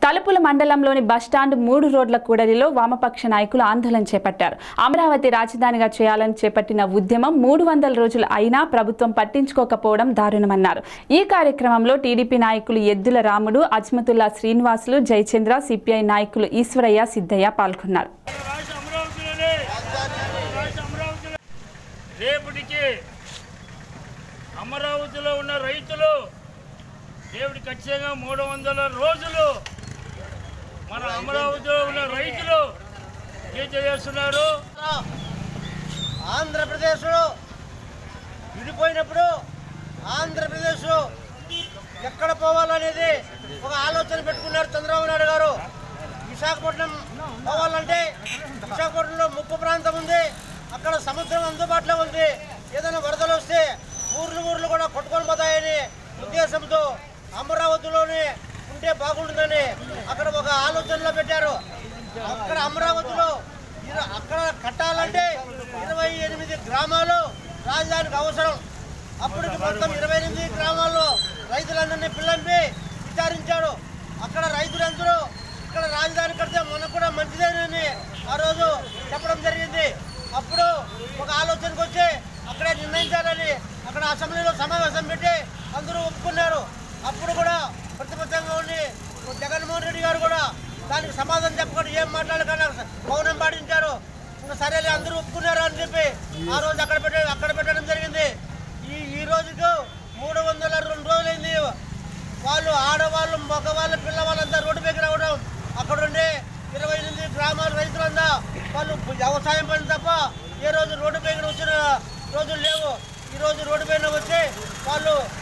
తలుపుల మండలంలోని బస్టాండ్ మూడు రోడ్ల కూడలిలో వామపక్ష నాయకులు ఆందోళన చేపట్టారు అమరావతి రాజధానిగా చేయాలని చేపట్టిన ఉద్యమం మూడు వందల రోజులు అయినా ప్రభుత్వం పట్టించుకోకపోవడం దారుణమన్నారు ఈ కార్యక్రమంలో టీడీపీ నాయకులు ఎద్దుల రాముడు అజ్మతుల్లా శ్రీనివాసులు జయచంద్ర సిపిఐ నాయకులు ఈశ్వరయ్య సిద్ధయ్య పాల్గొన్నారు రాష్ట్ర అమరావతిలోనే రాష్ట్ర అమరావతిలో రేపటికి అమరావతిలో ఉన్న రైతులు రేపటి ఖచ్చితంగా మూడు వందల రోజులు మన అమరావతిలో ఉన్న రైతులు ఏం చేస్తున్నారు ఆంధ్రప్రదేశ్ విడిపోయినప్పుడు ఆంధ్రప్రదేశ్ ఎక్కడ పోవాలనేది ఒక ఆలోచన పెట్టుకున్నారు చంద్రబాబు నాయుడు గారు విశాఖపట్నం పోవాలంటే విశాఖపట్నంలో ముప్పు ప్రాంతం ఉంది అక్కడ సముద్రం అందుబాటులో ఉంది ఏదైనా వరదలు వస్తే ఊర్లు ఊర్లు కూడా కొట్టుకొని పోతాయని ఉద్దేశంతో అమరావతిలోనే ఉంటే బాగుంటుందని అక్కడ ఒక ఆలోచనలో పెట్టారు అక్కడ అమరావతిలో ఇర- అక్కడ కట్టాలంటే ఇరవై ఎనిమిది గ్రామాలు రాజధానికి అవసరం అప్పటికి మొత్తం ఇరవై ఎనిమిది గ్రామాల్లో రైతులందరినీ పిల్లంపి విచారించాడు అక్కడ రైతులందరూ ఇక్కడ రాజధాని కడితే మనకు కూడా మంచిదేనని ఆ రోజు చెప్పడం జరిగింది అప్పుడు ఒక ఆలోచనకు వచ్చి అక్కడే నిర్ణయించాలని అక్కడ అసెంబ్లీలో సమావేశం పెట్టి అందరూ ఒప్పుకున్నారు అప్పుడు కూడా ప్రతిపక్షంగా ఉండి జగన్మోహన్ రెడ్డి గారు కూడా దానికి సమాధానం చెప్పకుండా ఏం మాట్లాడకుండా మౌనం పాటించారు ఇంకా సరేలే అందరూ ఒప్పుకున్నారు అని చెప్పి ఆ రోజు అక్కడ పెట్ట అక్కడ పెట్టడం జరిగింది ఈ ఈ రోజుకు మూడు వందల రెండు రోజులైంది వాళ్ళు ఆడవాళ్ళు మగవాళ్ళు పిల్లవాళ్ళంతా రోడ్డు పైకి రావడం అక్కడ ఉండే ఇరవై ఎనిమిది గ్రామాల రైతులంతా వాళ్ళు వ్యవసాయం పని తప్ప ఏ రోజు రోడ్డు పైన వచ్చిన రోజులు లేవు ఈ రోజు రోడ్డు పైన వచ్చి వాళ్ళు